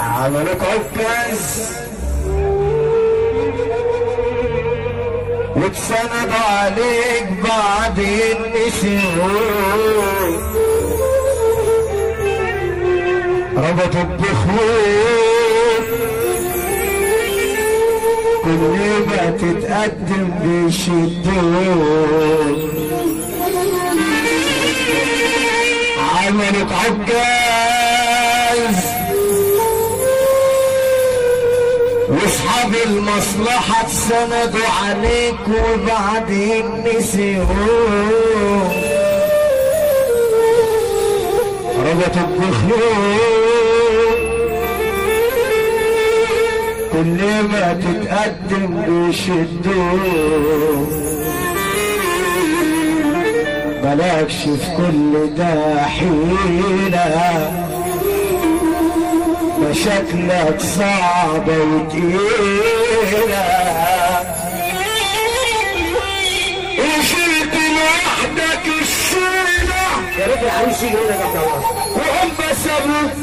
عملك عكاز واتسند عليك بعدين نسيوك ربطك بخوف كل ما تتقدم بيشدوك عملك عكاز واصحاب المصلحة اتسندوا عليك وبعدين نسيوك ربطك بخيوط كل ما تتقدم بيشدوك ملاكش في كل ده حيلة مشاكلك صعبة وتقيلة وشلت لوحدك الشيلة يا ريت العريس يجي هنا يا عبد الله وهم سابوك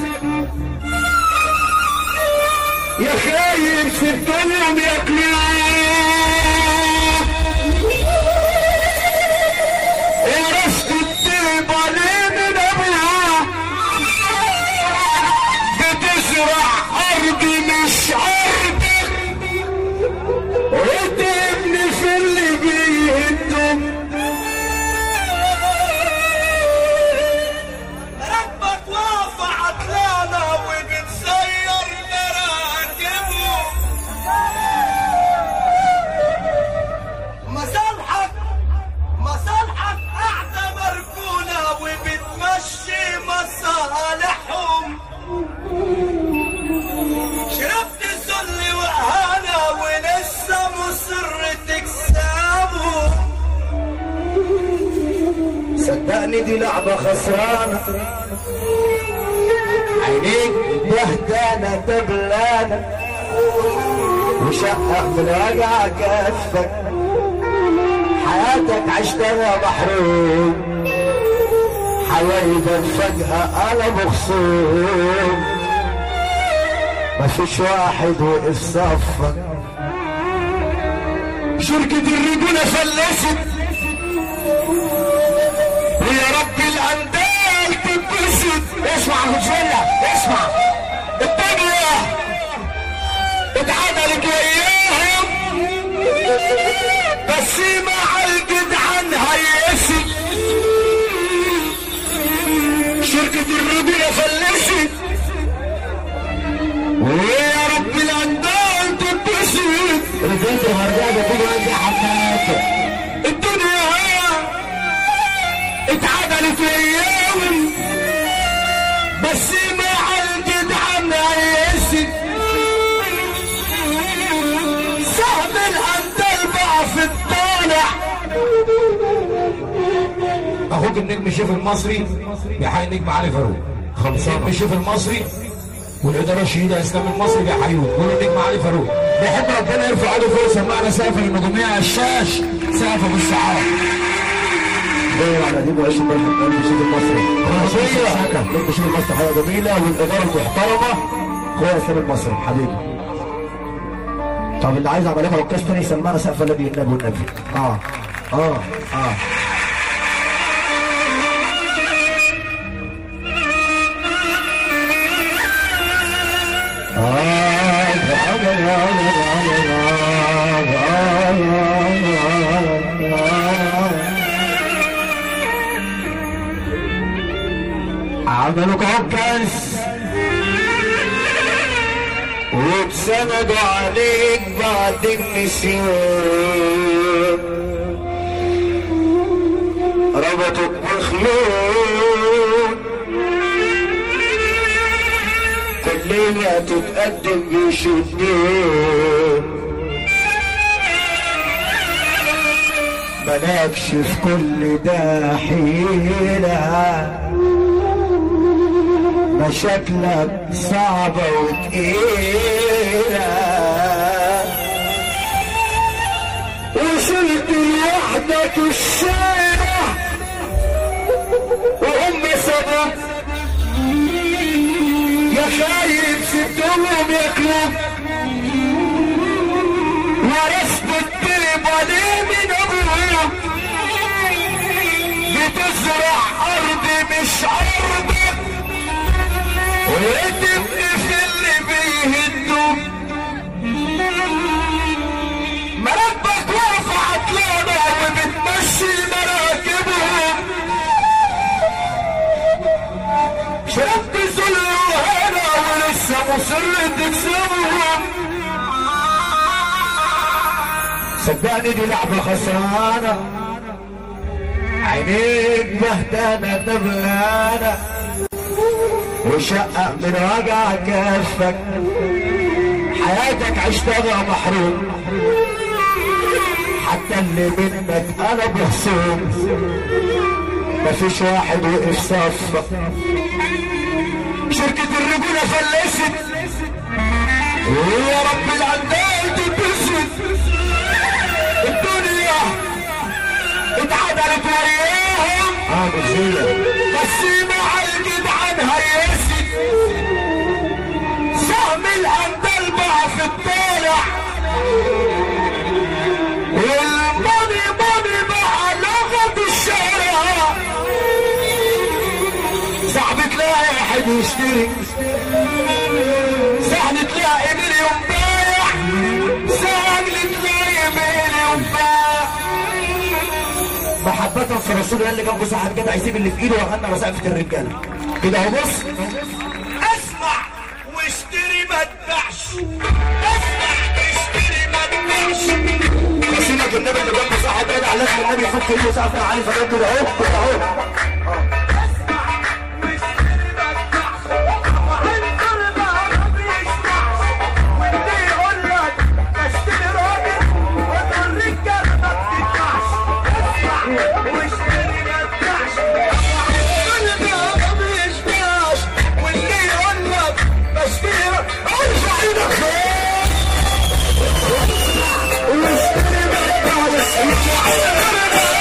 يا خايف في الدنيا بياكلوك ورثت الطيب عليه من ابوها بتزرع ارض مش ارضك وتبني في اللي بيهدم ربك واقف عطلانا وبتسير مراكبه مصالحك مصالحك قاعدة مركونة وبتمشي مصالحهم شربت الذل وإهانة ولسه مصر تكسبهم صدقني دي لعبة خسرانة عينيك بهدانة دبلانة وشقق من وجع كفك حياتك عشتها محروم حبايبك فجأة قلبوا خصوم مفيش واحد وقف صفك شركة الرجولة فلست ويا رب الاندال تتبسط اسمع مجلة اسمع الدنيا اتعدلت وياهم بس مع الجدعان هيأست شركة الرجولة فلست ويا رب الاندال تتبسط رجعت الغردقه بتيجي وانت حماته الدنيا اتعدلت ايام بس مع الجدعان هيأست صاحب الاندال بقى في الطالع اخوك النجم الشيف المصري بيحيي النجم علي فاروق النجم الشيف المصري والاداره الشهيده اسلام المصري بيحيوه قولوا النجم علي فاروق بيحب ربنا يرفع ايده فوق سمعنا سقف النجوميه على الشاش سقف ابو السعاد دور على دي وعيش البلد قلب الشيخ المصري خلاصية. قلب الشيخ المصري حاجه جميله والاداره المحترمه اخويا اسلام المصري حبيبي طب اللي عايز عمليه عكاز تاني سمعنا سقف النبي النبي والنبي اه اه اه عملوا عكاز واتسندوا عليك بعد النسيان ربطوك بخيول كل ما تتقدم بيشدوك ملاكش في كل ده حيلة مشاكلك صعبة وتقيلة وصلت لوحدك الشارع وهم سبب يا خايف سبتهم ياكلوك ورثت الطيبة ليه من ابوك بتزرع ارض مش ارضك وتبقى في اللي بيهدوك مراكبك واقفة عطلانة وبتمشي مراكبهم شربت ذل وهنا ولسه مصر تكسبهم صدقني دي لعبة خسرانة عينيك بهتانة دبلانة وشقق من وجع كفك حياتك عشتها محروم حتى اللي منك انا بخصوم مفيش واحد وقف صفك شركة الرجولة فلست ويا رب العدال تتبسط الدنيا اتعدلت وياهم اه بس مع الجدعان هيست سهم الاندال بقى في الطالع والماني ماني بقى لغة الشارع صاحبي تلاقي واحد يشتري سهل تلاقي مليون بايع سهل تلاقي مليون بايع محبة في رسول الله اللي جنبه صاحب كده هيسيب اللي في ايده وغنى وسقفة الرجالة كده اهو بص اسمع واشتري ما تبيعش اسمع اشتري ما تبيعش قصيدة النبي اللي جنبه صاحب كده على لازم النبي يفك ايده وسقف عليه فده كده اهو كده اهو واشتري ما تبيعش وانت الباب بيشبعش واللي يقول لك اشتري راجل وده الرجاله ما بتدفعش اسمع واشتري ما تبيعش وانت الباب بيشبعش واللي يقول لك اشتري راجل ارفع ايدك فوق واشتري ما تبيعش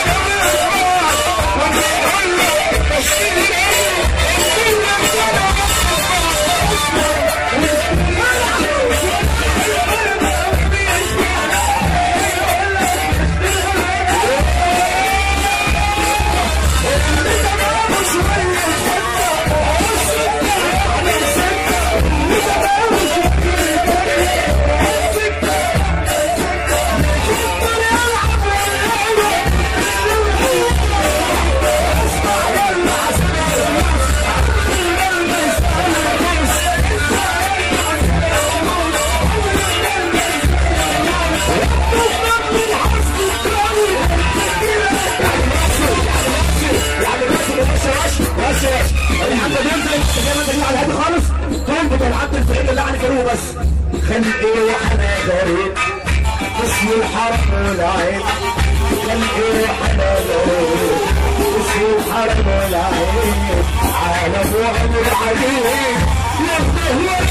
يعني بس بس بس بس بس الحمد بينزل زي ما انت على الهادي خالص تربط العبد الفقير اللي يعني فاروق بس خلقي وحنادري اسم الحرم والعين خلقي وحنادري اسم الحرم والعين عالم وعمر عليه يهده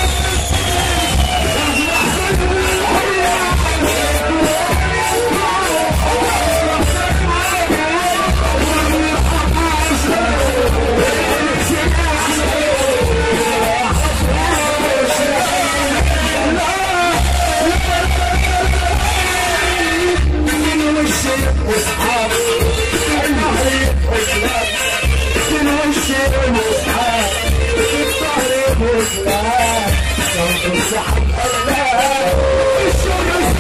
من وشي واصحاب الظهر وكلاب من وشي واصحاب الظهر وكلاب صوت السحب قلباب الشمس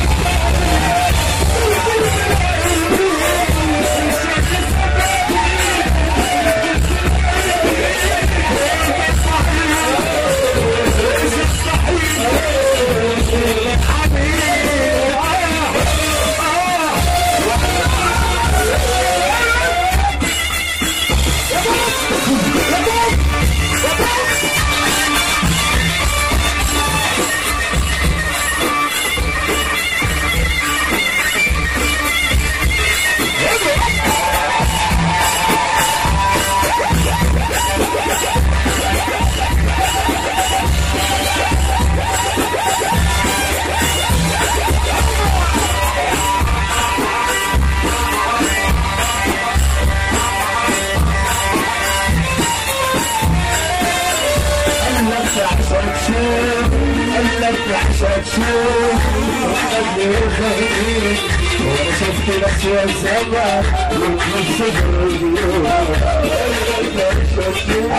لك عشان تشوف قال لك عشان تشوف وحد الخير وانا شفت نفسي والزمن من صدر اليوم قال لك عشان تشوف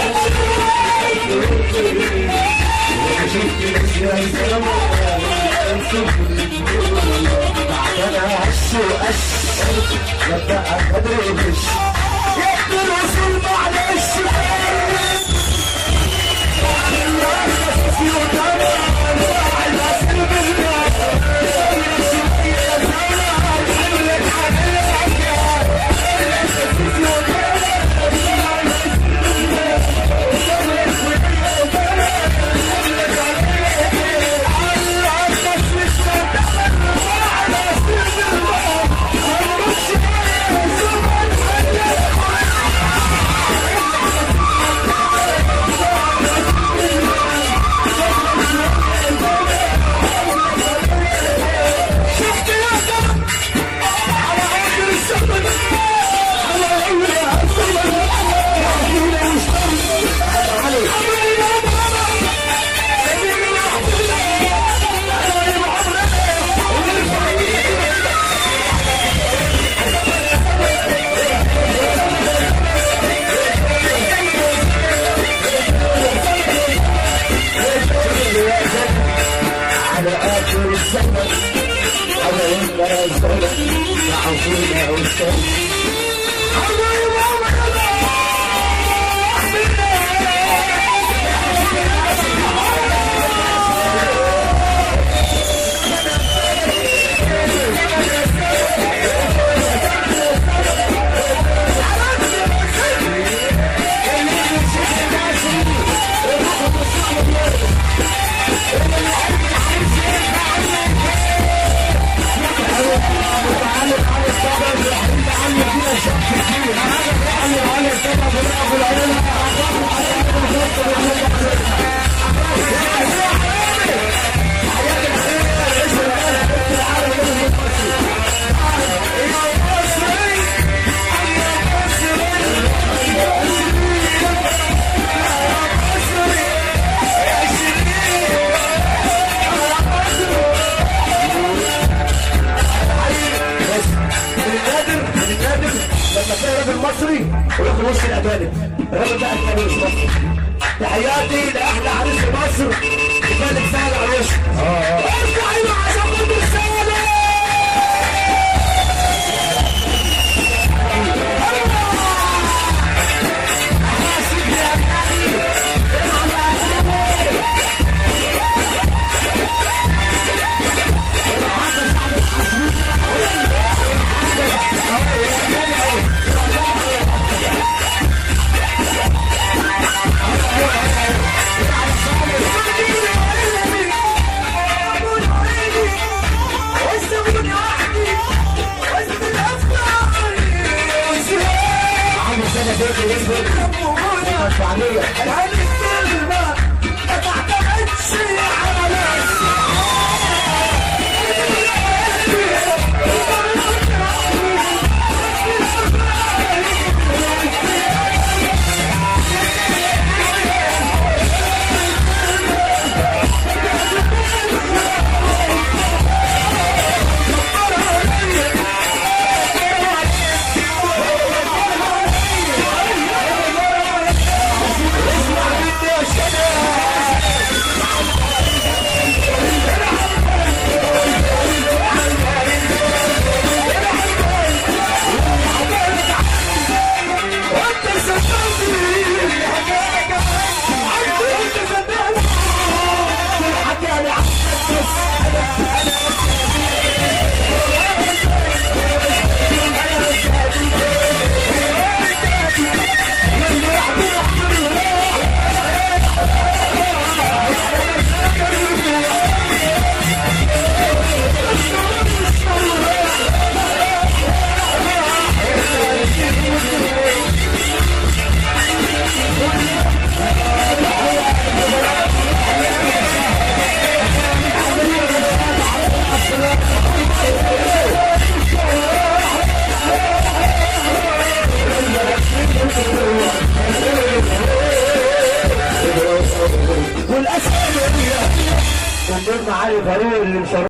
وانا شفت نفسي والزمن من صدر اليوم انا هش وقش ببقى قدر مش يقدر الوصول معلش على آخر الزمن على يمنى الزمن يعصينا والسلم من النادر من النادر لما تلاقي راجل مصري وياخد وش الاجانب الراجل ده اجنبي مش مصري تحياتي لاحلى عريس في مصر لفالك سهل على وشه ارجع ايوه عشان خاطر رساله Let's والاسئله والنجم علي فاروق اللي مشرف